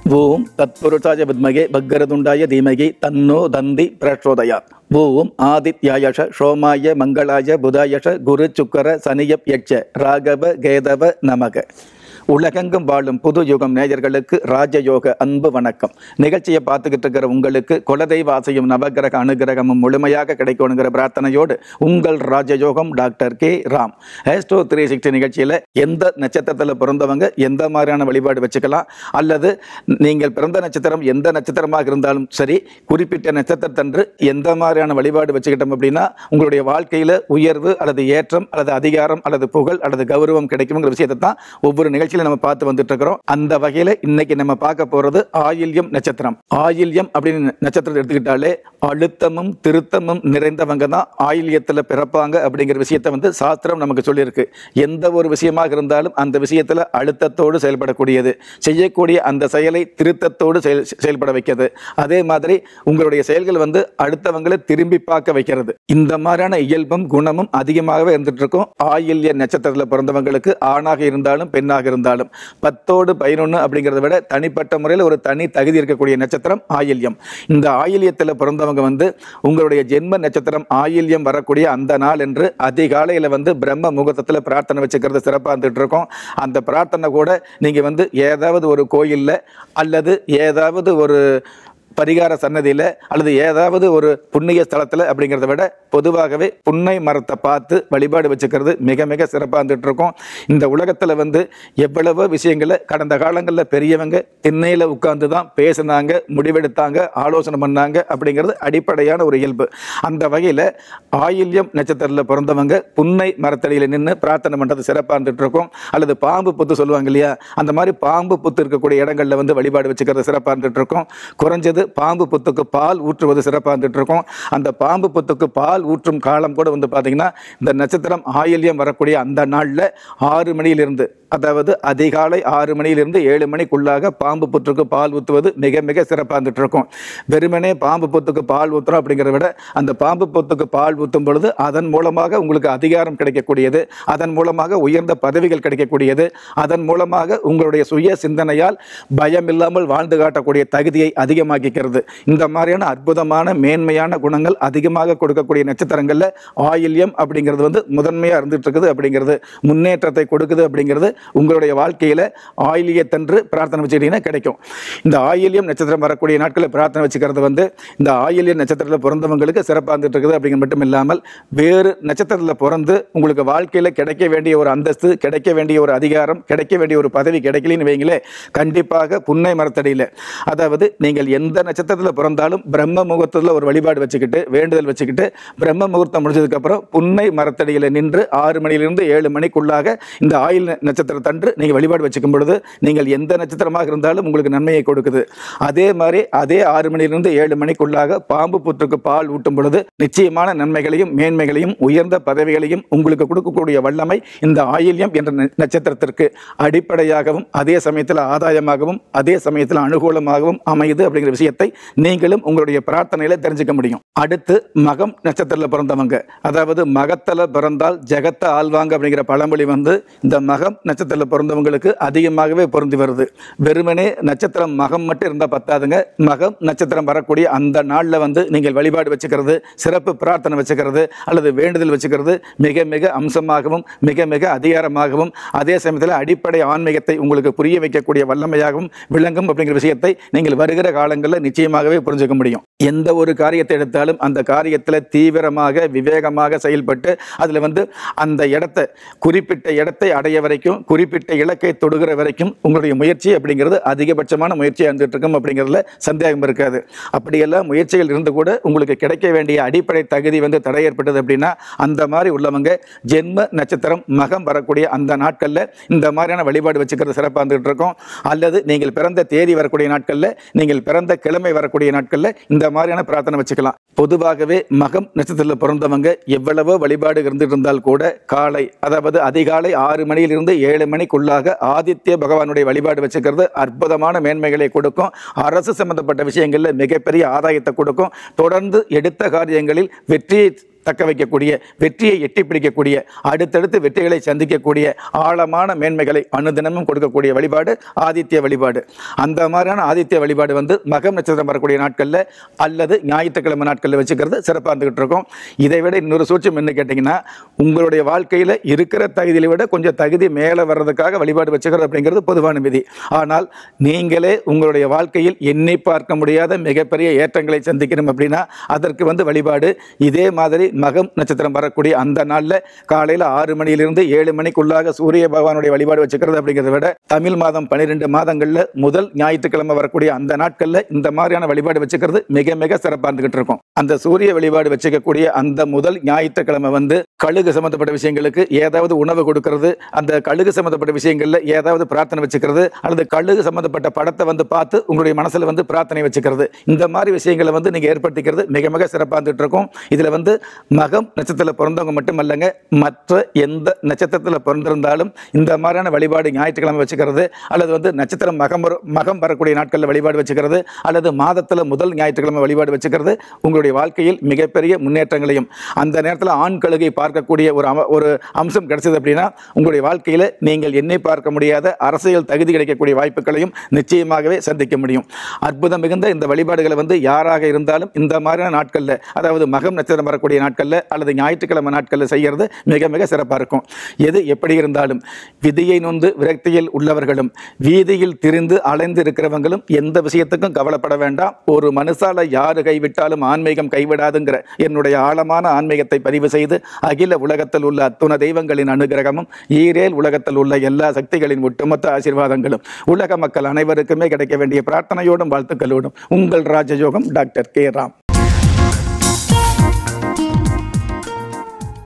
ஓம் தத்புருஷாய வித்மகே பக்கரதுண்டாய தீமகி தன்னோ தந்தி பிரச்சோதயா ஓம் ஆதித்யாயஷ சோமாய மங்களாய புதாயஷ குரு சுக்கர சனியப் யட்ச ராகவ கேதவ நமக உலகெங்கும் வாழும் புது யுகம் நேயர்களுக்கு ராஜயோக அன்பு வணக்கம் நிகழ்ச்சியை பார்த்துக்கிட்டு இருக்கிற உங்களுக்கு குலதெய்வ ஆசையும் நவகிரக அனுகிரகமும் முழுமையாக கிடைக்கணுங்கிற பிரார்த்தனையோடு உங்கள் ராஜயோகம் டாக்டர் கே ராம் ஹேஸ்டோ த்ரீ சிக்ஸ்டி நிகழ்ச்சியில் எந்த நட்சத்திரத்தில் பிறந்தவங்க எந்த மாதிரியான வழிபாடு வச்சுக்கலாம் அல்லது நீங்கள் பிறந்த நட்சத்திரம் எந்த நட்சத்திரமாக இருந்தாலும் சரி குறிப்பிட்ட நட்சத்திரத்தன்று எந்த மாதிரியான வழிபாடு வச்சுக்கிட்டோம் அப்படின்னா உங்களுடைய வாழ்க்கையில் உயர்வு அல்லது ஏற்றம் அல்லது அதிகாரம் அல்லது புகழ் அல்லது கௌரவம் கிடைக்குங்கிற விஷயத்தை தான் ஒவ்வொரு நிகழ்ச்சியில நம்ம பார்த்து வந்துட்டு இருக்கிறோம் அந்த வகையில இன்னைக்கு நம்ம பார்க்க போறது ஆயில்யம் நட்சத்திரம் ஆயில்யம் அப்படின்னு நட்சத்திரத்தை எடுத்துக்கிட்டாலே அழுத்தமும் திருத்தமும் நிறைந்தவங்க தான் ஆயில்யத்துல பிறப்பாங்க அப்படிங்கிற விஷயத்தை வந்து சாஸ்திரம் நமக்கு சொல்லியிருக்கு எந்த ஒரு விஷயமாக இருந்தாலும் அந்த விஷயத்துல அழுத்தத்தோடு செயல்படக்கூடியது செய்யக்கூடிய அந்த செயலை திருத்தத்தோடு செயல் செயல்பட வைக்கிறது அதே மாதிரி உங்களுடைய செயல்கள் வந்து அடுத்தவங்களை திரும்பி பார்க்க வைக்கிறது இந்த மாதிரியான இயல்பும் குணமும் அதிகமாகவே இருந்துட்டு இருக்கும் ஆயில்ய நட்சத்திரத்தில் பிறந்தவங்களுக்கு ஆணாக இருந்தாலும் பெண்ணாக இருந்தாலும் பத்தோடு பதினொன்று அப்படிங்கிறத விட தனிப்பட்ட முறையில் ஒரு தனி தகுதி இருக்கக்கூடிய நட்சத்திரம் ஆயில்யம் இந்த ஆயில்யத்தில் பிறந்தவங்க வந்து உங்களுடைய ஜென்ம நட்சத்திரம் ஆயில்யம் வரக்கூடிய அந்த நாள் என்று அதிகாலையில் வந்து பிரம்ம முகூர்த்தத்தில் பிரார்த்தனை வச்சுக்கிறது சிறப்பாக இருந்துட்டு இருக்கோம் அந்த பிரார்த்தனை கூட நீங்கள் வந்து ஏதாவது ஒரு கோயிலில் அல்லது ஏதாவது ஒரு பரிகார சன்னதியில் அல்லது ஏதாவது ஒரு புண்ணிய ஸ்தலத்தில் அப்படிங்கிறத விட பொதுவாகவே புன்னை மரத்தை பார்த்து வழிபாடு வச்சுக்கிறது மிக மிக சிறப்பாக இருந்துட்டு இருக்கும் இந்த உலகத்தில் வந்து எவ்வளவோ விஷயங்களை கடந்த காலங்களில் பெரியவங்க திண்ணையில் உட்கார்ந்து தான் பேசினாங்க முடிவெடுத்தாங்க ஆலோசனை பண்ணாங்க அப்படிங்கிறது அடிப்படையான ஒரு இயல்பு அந்த வகையில் ஆயில்யம் நட்சத்திரத்தில் பிறந்தவங்க புன்னை மரத்தடியில் நின்று பிரார்த்தனை பண்ணுறது சிறப்பாக இருந்துட்டு இருக்கும் அல்லது பாம்பு புத்து சொல்லுவாங்க இல்லையா அந்த மாதிரி பாம்பு புத்து இருக்கக்கூடிய இடங்களில் வந்து வழிபாடு வச்சுக்கிறது சிறப்பாக இருந்துட்டு இருக்கும் குறைஞ்சது பாம்பு புத்துக்கு பால் ஊற்றுவது சிறப்பாக இருந்துட்டு இருக்கும் அந்த பாம்பு புத்துக்கு பால் ஊற்றும் காலம் கூட வந்து பார்த்தீங்கன்னா இந்த நட்சத்திரம் ஆயில்யம் வரக்கூடிய அந்த நாளில் ஆறு மணியிலிருந்து அதாவது அதிகாலை ஆறு மணியிலிருந்து ஏழு மணிக்குள்ளாக பாம்பு புற்றுக்கு பால் ஊற்றுவது மிக மிக சிறப்பாக இருந்துட்டு இருக்கும் வெறுமனே பாம்பு புத்துக்கு பால் ஊற்றுறோம் அப்படிங்கிறத விட அந்த பாம்பு புத்துக்கு பால் ஊற்றும் பொழுது அதன் மூலமாக உங்களுக்கு அதிகாரம் கிடைக்கக்கூடியது அதன் மூலமாக உயர்ந்த பதவிகள் கிடைக்கக்கூடியது அதன் மூலமாக உங்களுடைய சுய சிந்தனையால் பயம் இல்லாமல் வாழ்ந்து காட்டக்கூடிய தகுதியை அதிகமாக்கிக்கிறது இந்த மாதிரியான அற்புதமான மேன்மையான குணங்கள் அதிகமாக கொடுக்கக்கூடிய நட்சத்திரங்களில் ஆயில்யம் அப்படிங்கிறது வந்து முதன்மையாக இருந்துட்டு இருக்குது அப்படிங்கிறது முன்னேற்றத்தை கொடுக்குது அப்படிங்கிறது உங்களுடைய வாழ்க்கையில் ஆயிலியத்தன்று பிரார்த்தனை வச்சுக்கிட்டீங்கன்னா கிடைக்கும் இந்த ஆயில்யம் நட்சத்திரம் வரக்கூடிய நாட்களில் பிரார்த்தனை வச்சுக்கிறது வந்து இந்த ஆயில்யம் நட்சத்திரத்தில் பிறந்தவங்களுக்கு சிறப்பாக இருந்துட்டு இருக்குது அப்படிங்கிறது மட்டும் இல்லாமல் வேறு நட்சத்திரத்தில் பிறந்து உங்களுக்கு வாழ்க்கையில் கிடைக்க வேண்டிய ஒரு அந்தஸ்து கிடைக்க வேண்டிய ஒரு அதிகாரம் கிடைக்க வேண்டிய ஒரு பதவி கிடைக்கலன்னு வைங்களே கண்டிப்பாக புன்னை மரத்தடியில் அதாவது நீங்கள் எந்த நட்சத்திரத்தில் பிறந்தாலும் பிரம்ம முகூர்த்தத்தில் ஒரு வழிபாடு வச்சுக்கிட்டு வேண்டுதல் வச்சுக்கிட்டு பிரம்ம முகூர்த்தம் முடிஞ்சதுக்கப்புறம் புன்னை மரத்தடியில் நின்று ஆறு மணியிலிருந்து ஏழு மணிக்குள்ளாக இந்த ஆயில் நட்சத்திரத்தன்று நீங்கள் வழிபாடு வச்சுக்கும் பொழுது நீங்கள் எந்த நட்சத்திரமாக இருந்தாலும் உங்களுக்கு நன்மையை கொடுக்குது அதே மாதிரி அதே ஆறு மணியிலிருந்து ஏழு மணிக்குள்ளாக பாம்பு புற்றுக்கு பால் ஊட்டும் பொழுது நிச்சயமான நன்மைகளையும் மேன்மைகளையும் உயர்ந்த பதவிகளையும் உங்களுக்கு கொடுக்கக்கூடிய வல்லமை இந்த ஆயில்யம் என்ற ந- நட்சத்திரத்திற்கு அடிப்படையாகவும் அதே சமயத்தில் ஆதாயமாகவும் அதே சமயத்தில் அனுகூலமாகவும் அமையுது அப்படிங்கிற விஷயத்தை நீங்களும் உங்களுடைய பிரார்த்தனையில தெரிஞ்சுக்க முடியும் அடுத்து மகம் நட்சத்திரத்தில் பிறந்தவங்க அதாவது மகத்தில் பிறந்தால் ஜெகத்தை ஆள்வாங்க அப்படிங்கிற பழமொழி வந்து இந்த மகம் நட்சத்திரத்தில் பிறந்தவங்களுக்கு அதிகமாகவே பொருந்தி வருது வெறுமனே நட்சத்திரம் மகம் மட்டும் இருந்தால் பத்தாதுங்க மகம் நட்சத்திரம் வரக்கூடிய அந்த நாளில் வந்து நீங்கள் வழிபாடு வச்சுக்கிறது சிறப்பு பிரார்த்தனை வச்சுக்கிறது அல்லது வேண்டுதல் வச்சுக்கிறது மிக மிக அம்சமாகவும் மிக மிக அதிகாரமாகவும் அதே சமயத்தில் அடிப்படை ஆன்மீகத்தை உங்களுக்கு புரிய வைக்கக்கூடிய வல்லமையாகவும் விளங்கும் அப்படிங்கிற விஷயத்தை நீங்கள் வருகிற காலங்களில் நிச்சயமாகவே புரிஞ்சுக்க முடியும் எந்த ஒரு காரியத்தை எடுத்தாலும் அந்த காரியத்தில் தீவிரமாக விவேகமாக செயல்பட்டு அதில் வந்து அந்த இடத்தை குறிப்பிட்ட இடத்தை அடைய வரைக்கும் குறிப்பிட்ட இலக்கை தொடுகிற வரைக்கும் உங்களுடைய முயற்சி அப்படிங்கிறது அதிகபட்சமான முயற்சியாக இருந்துட்டு இருக்கும் அப்படிங்கிறதுல சந்தேகம் இருக்காது அப்படியெல்லாம் முயற்சிகள் இருந்து கூட உங்களுக்கு கிடைக்க வேண்டிய அடிப்படை தகுதி வந்து தடை ஏற்பட்டது அப்படின்னா அந்த மாதிரி உள்ளவங்க ஜென்ம நட்சத்திரம் மகம் வரக்கூடிய அந்த நாட்களில் இந்த மாதிரியான வழிபாடு வச்சுக்கிறது சிறப்பாக இருந்துகிட்டு இருக்கும் அல்லது நீங்கள் பிறந்த தேதி வரக்கூடிய நாட்களில் நீங்கள் பிறந்த கிழமை வரக்கூடிய நாட்களில் இந்த மாதிரியான பிரார்த்தனை வச்சுக்கலாம் பொதுவாகவே மகம் நட்சத்திரத்தில் பிறந்தவங்க எவ்வளவோ வழிபாடு இருந்துட்டு இருந்தால் கூட காலை அதாவது அதிகாலை ஆறு மணியிலிருந்து ஏழு மணிக்குள்ளாக ஆதித்ய பகவானுடைய வழிபாடு வச்சுக்கிறது அற்புதமான மேன்மைகளை கொடுக்கும் அரசு சம்பந்தப்பட்ட விஷயங்களில் மிகப்பெரிய ஆதாயத்தை கொடுக்கும் தொடர்ந்து எடுத்த காரியங்களில் வெற்றியை தக்க வைக்கக்கூடிய வெற்றியை எட்டி பிடிக்கக்கூடிய அடுத்தடுத்து வெற்றிகளை சந்திக்கக்கூடிய ஆழமான மேன்மைகளை அனுதினமும் கொடுக்கக்கூடிய வழிபாடு ஆதித்ய வழிபாடு அந்த மாதிரியான ஆதித்ய வழிபாடு வந்து மகம் நட்சத்திரம் வரக்கூடிய நாட்களில் அல்லது ஞாயிற்றுக்கிழமை நாட்களில் வச்சுக்கிறது சிறப்பாக இருந்துகிட்டு இருக்கும் இதை விட இன்னொரு சூட்சம் என்ன கேட்டிங்கன்னா உங்களுடைய வாழ்க்கையில் இருக்கிற தகுதியை விட கொஞ்சம் தகுதி மேலே வர்றதுக்காக வழிபாடு வச்சுக்கிறது அப்படிங்கிறது பொதுவான விதி ஆனால் நீங்களே உங்களுடைய வாழ்க்கையில் எண்ணி பார்க்க முடியாத மிகப்பெரிய ஏற்றங்களை சந்திக்கணும் அப்படின்னா அதற்கு வந்து வழிபாடு இதே மாதிரி மகம் நட்சத்திரம் வரக்கூடிய அந்த நாளில் காலையில் ஆறு மணியிலிருந்து ஏழு மணிக்குள்ளாக சூரிய பகவானுடைய வழிபாடு வச்சுக்கிறது அப்படிங்கிறத விட தமிழ் மாதம் பன்னிரெண்டு மாதங்களில் முதல் ஞாயிற்றுக்கிழமை வரக்கூடிய அந்த நாட்களில் இந்த மாதிரியான வழிபாடு வச்சுக்கிறது மிக மிக சிறப்பாக இருந்துகிட்டு இருக்கும் அந்த சூரிய வழிபாடு வச்சுக்கக்கூடிய அந்த முதல் ஞாயிற்றுக்கிழமை வந்து கழுகு சம்பந்தப்பட்ட விஷயங்களுக்கு ஏதாவது உணவு கொடுக்கறது அந்த கழுகு சம்பந்தப்பட்ட விஷயங்கள்ல ஏதாவது பிரார்த்தனை வச்சுக்கிறது அல்லது கழுகு சம்பந்தப்பட்ட படத்தை வந்து பார்த்து உங்களுடைய மனசுல வந்து பிரார்த்தனை வச்சுக்கிறது இந்த மாதிரி விஷயங்களை வந்து நீங்க ஏற்படுத்திக்கிறது மிக மிக சிறப்பாக இருந்துட்டு இருக்கும் இதுல வந்து மகம் நட்சத்திரத்தில் பிறந்தவங்க மட்டுமல்லங்க மற்ற எந்த நட்சத்திரத்தில் பிறந்திருந்தாலும் இந்த மாதிரியான வழிபாடு ஞாயிற்றுக்கிழமை வச்சுக்கிறது அல்லது வந்து நட்சத்திரம் மகம் வரும் மகம் வரக்கூடிய நாட்களில் வழிபாடு வச்சுக்கிறது அல்லது மாதத்தில் முதல் ஞாயிற்றுக்கிழமை வழிபாடு வச்சுக்கிறது உங்களுடைய வாழ்க்கையில் மிகப்பெரிய முன்னேற்றங்களையும் அந்த நேரத்தில் ஆண் கழுகை பார்க்கக்கூடிய ஒரு அம- ஒரு அம்சம் கிடைச்சது அப்படின்னா உங்களுடைய வாழ்க்கையில் நீங்கள் எண்ணி பார்க்க முடியாத அரசியல் தகுதி கிடைக்கக்கூடிய வாய்ப்புகளையும் நிச்சயமாகவே சந்திக்க முடியும் அற்புதம் மிகுந்த இந்த வழிபாடுகளை வந்து யாராக இருந்தாலும் இந்த மாதிரியான நாட்களில் அதாவது மகம் நட்சத்திரம் வரக்கூடிய நாட்களில் அல்லது ஞாயிற்றுக்கிழமை நாட்களில் செய்கிறது மிக மிக சிறப்பாக இருக்கும் எது எப்படி இருந்தாலும் விதியை நொந்து விரக்தியில் உள்ளவர்களும் வீதியில் திரிந்து அலைந்து இருக்கிறவங்களும் எந்த விஷயத்துக்கும் கவலைப்பட வேண்டாம் ஒரு மனுஷால யாரு கைவிட்டாலும் ஆன்மீகம் கைவிடாதுங்கிற என்னுடைய ஆழமான ஆன்மீகத்தை பதிவு செய்து அகில உலகத்தில் உள்ள அத்துண தெய்வங்களின் அனுகிரகமும் ஈரேல் உலகத்தில் உள்ள எல்லா சக்திகளின் ஒட்டுமொத்த ஆசீர்வாதங்களும் உலக மக்கள் அனைவருக்குமே கிடைக்க வேண்டிய பிரார்த்தனையோடும் வாழ்த்துக்களோடும் உங்கள் ராஜயோகம் டாக்டர் கே ராம்